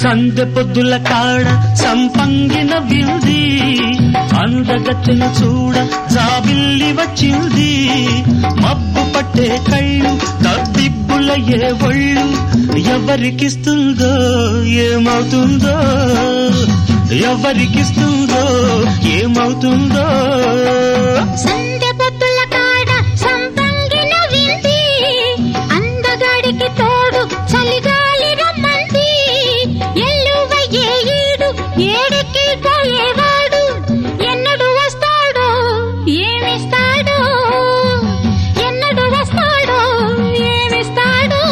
సందె పొద్దుల కాడ సంపంగిన వింది అందగత్తెను చూడ జాబిల్లి వచ్చింది మబ్బు పట్టే కళ్ళు తద్దిబ్బుల ఏ ఒళ్ళు ఎవరికిస్తుందో ఏమవుతుందో ఎవరికిస్తుందో ఏమవుతుందో సందె పొత్తుల కాడ సంపంగిన వింది అందగాడికి తోడు చలిగాలి రమ్మంది ఎల్లువయ్యే ఈడు ఏడికి పోయేవాడు ఎన్నడు వస్తాడో ఏమిస్తాడో ఎన్నడు వస్తాడో ఏమిస్తాడో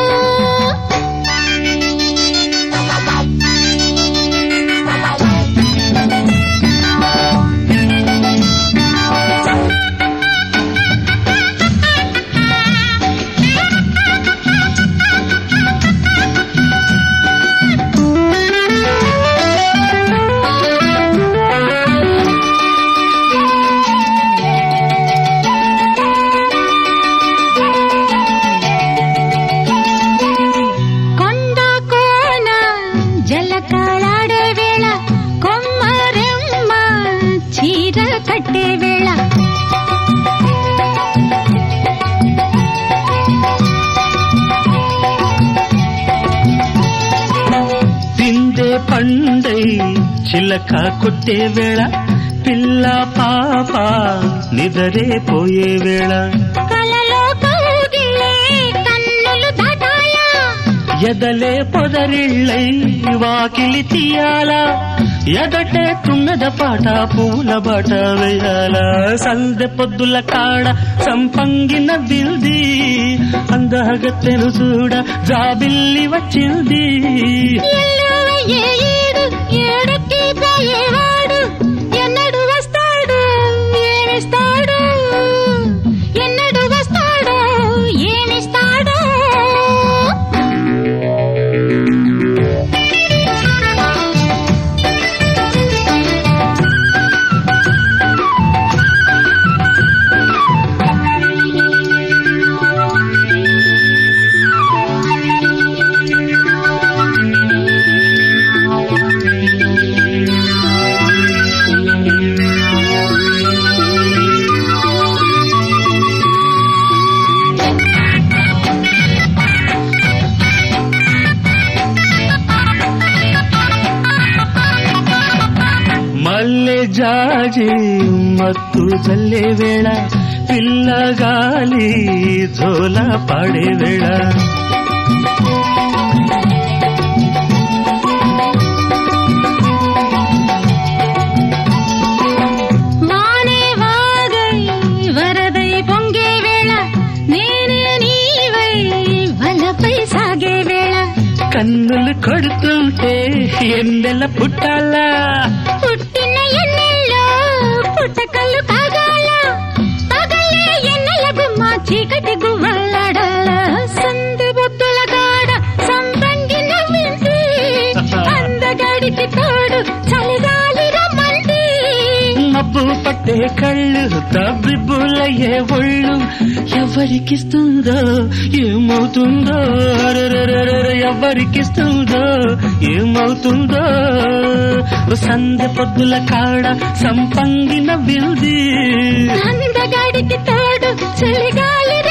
కొండ కోన జలకాలాడే వేళ కొమ్మరెమ్మ చీర కట్టే వేళ పిందే పండై చిలక కొట్టే వేళ పిల్ల పాప నిదరే పోయే వేళ కలలో కౌగిలే కన్నులు దాటాయా ఎదలే పొదరిళ్ళై వాకిలి తీయాల ఎదటే తుమ్మెద పాట పూల బాట వేయాల సందె పొద్దుల కాడ సంపంగిన బిల్ది అందగత్తెను చూడ జాబిల్లి వచ్చింది ఎల్లువయ్యే ఈడు ఏడుకి పోయేవాడు ఎన్నడు వస్తాడు ఏమిస్తాడు ఎన్నడు వస్తాడు ఏమిస్తాడు మల్లె జాజి మత్తు చల్లే వేళ పిల్లగాలి జోల పాడే వేళ వానే వాగై వరదై పొంగే వేళ నేనే నీవై వలపై సాగే వేళ కన్నులు కొడుతుంటే ఎండల పుట్టాలా పుట్టిన ఎన్నెల్లో పుట్టకలు కాగాల పగలే ఎన్నెల గుమ్మ చీకటి గువ్వలాడాల సంది బొత్తుల గాడ సంపంగిన వింది అందగాడికి తోడు చలిగాలి రమ్మంది మబ్బు పట్టే కళ్ళు తబ్బిబ్బులయ్యే ఒళ్ళు ఎవరికిస్తుందో ఏమవుతుందో అరెరెరెరెరె, ఎవరికిస్తుందో ఏమవుతుందో సందె పొద్దుల కాడ సంపంగిన బిల్ది అందగాడికి తోడు చలిగాలి